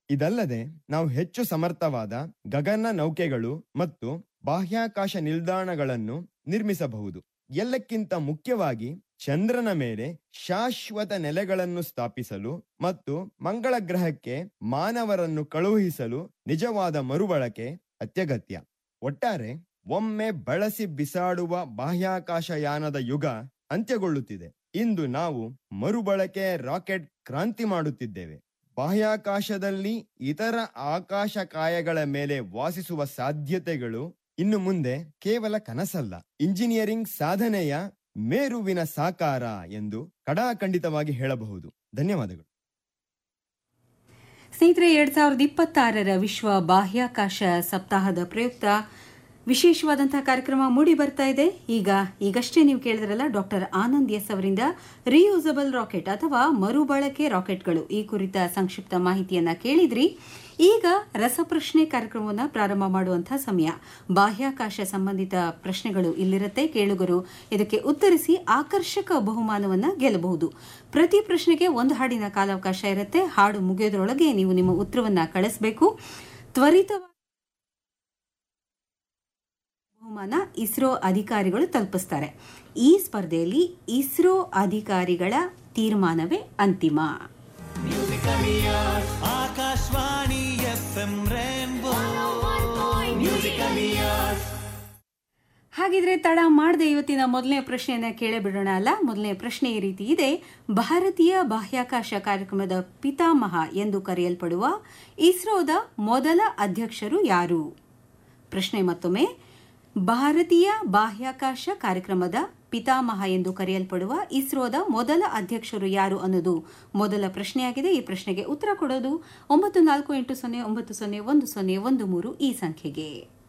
ಇದಲ್ಲದೆ ನಾವು ಹೆಚ್ಚು ಸಮರ್ಥವಾದ ಗಗನ ನೌಕೆಗಳು ಮತ್ತು ಬಾಹ್ಯಾಕಾಶ ನಿಲ್ದಾಣಗಳನ್ನು ನಿರ್ಮಿಸಬಹುದು ಎಲ್ಲಕ್ಕಿಂತ ಮುಖ್ಯವಾಗಿ ಚಂದ್ರನ ಮೇಲೆ ಶಾಶ್ವತ ನೆಲೆಗಳನ್ನು ಸ್ಥಾಪಿಸಲು ಮತ್ತು ಮಂಗಳ ಗ್ರಹಕ್ಕೆ ಮಾನವರನ್ನು ಕಳುಹಿಸಲು ನಿಜವಾದ ಮರುಬಳಕೆ ಅತ್ಯಗತ್ಯ ಒಟ್ಟಾರೆ ಒಮ್ಮೆ ಬಳಸಿ ಬಿಸಾಡುವ ಬಾಹ್ಯಾಕಾಶ ಯಾನದ ಯುಗ ಅಂತ್ಯಗೊಳ್ಳುತ್ತಿದೆ ಇಂದು ನಾವು ಮರುಬಳಕೆ ರಾಕೆಟ್ ಕ್ರಾಂತಿ ಮಾಡುತ್ತಿದ್ದೇವೆ ಬಾಹ್ಯಾಕಾಶದಲ್ಲಿ ಇತರ ಆಕಾಶ ಕಾಯಗಳ ಮೇಲೆ ವಾಸಿಸುವ ಸಾಧ್ಯತೆಗಳು ಇನ್ನು ಮುಂದೆ ಕೇವಲ ಕನಸಲ್ಲ ಇಂಜಿನಿಯರಿಂಗ್ ಸಾಧನೆಯ ಮೇರುವಿನ ಸಾಕಾರ ಎಂದು ಕಡಾಖಂಡಿತವಾಗಿ ಹೇಳಬಹುದು ಧನ್ಯವಾದಗಳು ಸ್ನೇಹಿತರೆ ಎರಡ್ ಸಾವಿರದ ಇಪ್ಪತ್ತಾರರ ವಿಶ್ವ ಬಾಹ್ಯಾಕಾಶ ಸಪ್ತಾಹದ ಪ್ರಯುಕ್ತ ವಿಶೇಷವಾದಂತಹ ಕಾರ್ಯಕ್ರಮ ಮೂಡಿ ಬರ್ತಾ ಇದೆ ಈಗ ಈಗಷ್ಟೇ ನೀವು ಕೇಳಿದ್ರಲ್ಲ ಡಾಕ್ಟರ್ ಆನಂದ್ ಎಸ್ ಅವರಿಂದ ರಿಯೂಸಬಲ್ ರಾಕೆಟ್ ಅಥವಾ ಮರುಬಳಕೆ ರಾಕೆಟ್ಗಳು ಈ ಕುರಿತ ಸಂಕ್ಷಿಪ್ತ ಮಾಹಿತಿಯನ್ನ ಕೇಳಿದ್ರಿ ಈಗ ರಸಪ್ರಶ್ನೆ ಕಾರ್ಯಕ್ರಮವನ್ನು ಪ್ರಾರಂಭ ಮಾಡುವಂತಹ ಸಮಯ ಬಾಹ್ಯಾಕಾಶ ಸಂಬಂಧಿತ ಪ್ರಶ್ನೆಗಳು ಇಲ್ಲಿರುತ್ತೆ ಕೇಳುಗರು ಇದಕ್ಕೆ ಉತ್ತರಿಸಿ ಆಕರ್ಷಕ ಬಹುಮಾನವನ್ನ ಗೆಲ್ಲಬಹುದು ಪ್ರತಿ ಪ್ರಶ್ನೆಗೆ ಒಂದು ಹಾಡಿನ ಕಾಲಾವಕಾಶ ಇರುತ್ತೆ ಹಾಡು ಮುಗಿಯೋದ್ರೊಳಗೆ ನೀವು ನಿಮ್ಮ ಉತ್ತರವನ್ನ ಕಳಿಸಬೇಕು ತ್ವರಿತವಾಗಿ ಬಹುಮಾನ ಇಸ್ರೋ ಅಧಿಕಾರಿಗಳು ತಲುಪಿಸ್ತಾರೆ ಈ ಸ್ಪರ್ಧೆಯಲ್ಲಿ ಇಸ್ರೋ ಅಧಿಕಾರಿಗಳ ತೀರ್ಮಾನವೇ ಅಂತಿಮ Akashvani F M rainbow musical years ಹಾಗಿದ್ರೆ ತಡ ಮಾಡದೆ ಇವತ್ತಿನ ಮೊದಲನೇ ಪ್ರಶ್ನೆಯನ್ನ ಕೇಳೇ ಬಿಡೋಣ ಅಲ್ಲ ಮೊದಲನೇ ಪ್ರಶ್ನೆ ಈ ರೀತಿ ಇದೆ ಭಾರತೀಯ ಬಾಹ್ಯಾಕಾಶ ಕಾರ್ಯಕ್ರಮದ ಪಿತಾಮಹ ಎಂದು ಕರೆಯಲ್ಪಡುವ ಇಸ್ರೋದ ಮೊದಲ ಅಧ್ಯಕ್ಷರು ಯಾರು ಪ್ರಶ್ನೆ ಮತ್ತೊಮ್ಮೆ ಭಾರತೀಯ ಬಾಹ್ಯಾಕಾಶ ಕಾರ್ಯಕ್ರಮದ ಪಿತಾಮಹ ಎಂದು ಕರೆಯಲ್ಪಡುವ ಇಸ್ರೋದ ಮೊದಲ ಅಧ್ಯಕ್ಷರು ಯಾರು ಅನ್ನೋದು ಮೊದಲ ಪ್ರಶ್ನೆಯಾಗಿದೆ ಈ ಪ್ರಶ್ನೆಗೆ ಉತ್ತರ ಕೊಡೋದು ಒಂಬತ್ತು ನಾಲ್ಕು ಎಂಟು ಸೊನ್ನೆ ಒಂಬತ್ತು ಸೊನ್ನೆ ಒಂದು ಸೊನ್ನೆ ಒಂದು ಮೂರು ಈ ಸಂಖ್ಯೆಗೆ